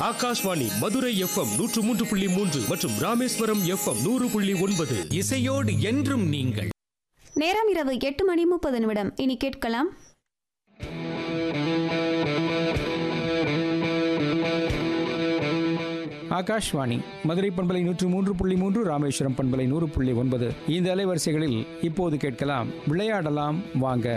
Akashvani Madurai FM நூற்று மூன்று புள்ளி மூன்று மற்றும் ராமேஸ்வரம் எஃப்எம் நூறு புள்ளி ஒன்பது இசையோடு என்றும் நீங்கள் நேரம் இரவு எட்டு மணி முப்பது நிமிடம் இனி கேட்கலாம் ஆகாஷ்வாணி மதுரை பண்பலை நூற்று மூன்று புள்ளி மூன்று ராமேஸ்வரம் பண்பலை நூறு புள்ளி ஒன்பது இந்த அலைவரிசைகளில் இப்போது கேட்கலாம் விளையாடலாம் வாங்க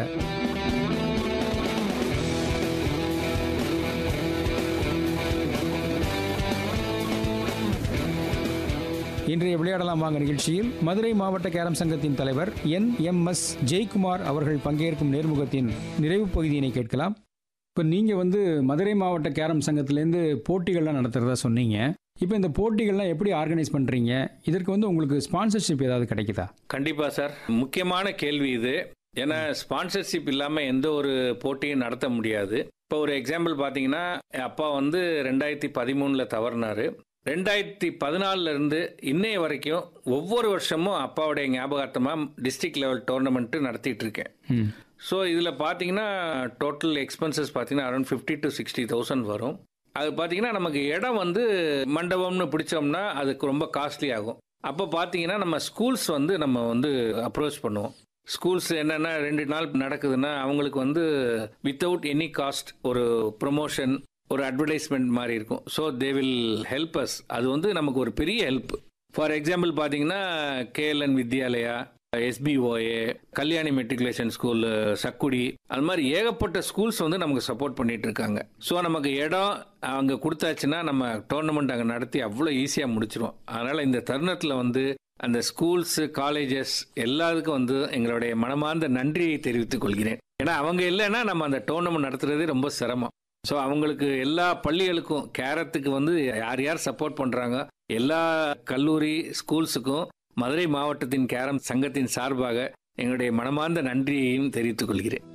இன்றைய விளையாடலாம் வாங்க நிகழ்ச்சியில் மதுரை மாவட்ட கேரம் சங்கத்தின் தலைவர் என் எம் எஸ் ஜெயக்குமார் அவர்கள் பங்கேற்கும் நேர்முகத்தின் நிறைவு பகுதியினை கேட்கலாம் இப்போ நீங்கள் வந்து மதுரை மாவட்ட கேரம் சங்கத்திலேருந்து போட்டிகள்லாம் நடத்துகிறதா சொன்னீங்க இப்போ இந்த போட்டிகள்லாம் எப்படி ஆர்கனைஸ் பண்ணுறீங்க இதற்கு வந்து உங்களுக்கு ஸ்பான்சர்ஷிப் ஏதாவது கிடைக்குதா கண்டிப்பா சார் முக்கியமான கேள்வி இது ஏன்னா ஸ்பான்சர்ஷிப் இல்லாம எந்த ஒரு போட்டியும் நடத்த முடியாது இப்போ ஒரு எக்ஸாம்பிள் பார்த்தீங்கன்னா என் அப்பா வந்து ரெண்டாயிரத்தி பதிமூணுல தவறினாரு ரெண்டாயிரத்தி பதினாலுல இருந்து இன்னைய வரைக்கும் ஒவ்வொரு வருஷமும் அப்பாவுடைய ஞாபகார்த்தமா டிஸ்ட்ரிக்ட் லெவல் டோர்னமெண்ட் நடத்திட்டு இருக்கேன் ம் ஸோ இதில் பார்த்தீங்கன்னா டோட்டல் எக்ஸ்பென்சஸ் பார்த்தீங்கன்னா around fifty to sixty thousand வரும் அது பார்த்தீங்கன்னா நமக்கு இடம் வந்து மண்டபம்னு பிடிச்சோம்னா அதுக்கு ரொம்ப காஸ்ட்லி ஆகும் அப்போ பார்த்தீங்கன்னா நம்ம ஸ்கூல்ஸ் வந்து நம்ம வந்து அப்ரோச் பண்ணுவோம் ஸ்கூல்ஸ் என்னென்னா ரெண்டு நாள் நடக்குதுன்னா அவங்களுக்கு வந்து வித்தவுட் எனி காஸ்ட் ஒரு ப்ரொமோஷன் ஒரு அட்வர்டைஸ்மெண்ட் மாதிரி இருக்கும் so they will help us அது வந்து நமக்கு ஒரு பெரிய ஹெல்ப் ஃபார் எக்ஸாம்பிள் பார்த்தீங்கன்னா KLN Vidyalaya SBOA Kalyani matriculation school Sakkudi அது மாதிரி ஏகப்பட்ட ஸ்கூல்ஸ் வந்து நமக்கு சப்போர்ட் பண்ணிட்டு இருக்காங்க ஸோ நமக்கு இடம் அங்கே கொடுத்தாச்சுன்னா நம்ம டோர்னமெண்ட் அங்கே நடத்தி அவ்வளோ ஈஸியாக முடிச்சிருவோம் அதனால் இந்த தருணத்தில் வந்து அந்த ஸ்கூல்ஸ் காலேஜஸ் எல்லாத்துக்கும் வந்து எங்களுடைய மனமார்ந்த நன்றியை தெரிவித்துக் கொள்கிறேன் ஏன்னா அவங்க இல்லைன்னா நம்ம அந்த டோர்னமெண்ட் நடத்துறதே ரொம்ப சிரமம் ஸோ அவங்களுக்கு எல்லா பள்ளிகளுக்கும் கேரத்துக்கு வந்து யார் யார் சப்போர்ட் பண்ணுறாங்க எல்லா கல்லூரி ஸ்கூல்ஸுக்கும் மதுரை மாவட்டத்தின் கேரம் சங்கத்தின் சார்பாக எங்களுடைய மனமார்ந்த நன்றியையும் தெரிவித்துக் கொள்கிறேன்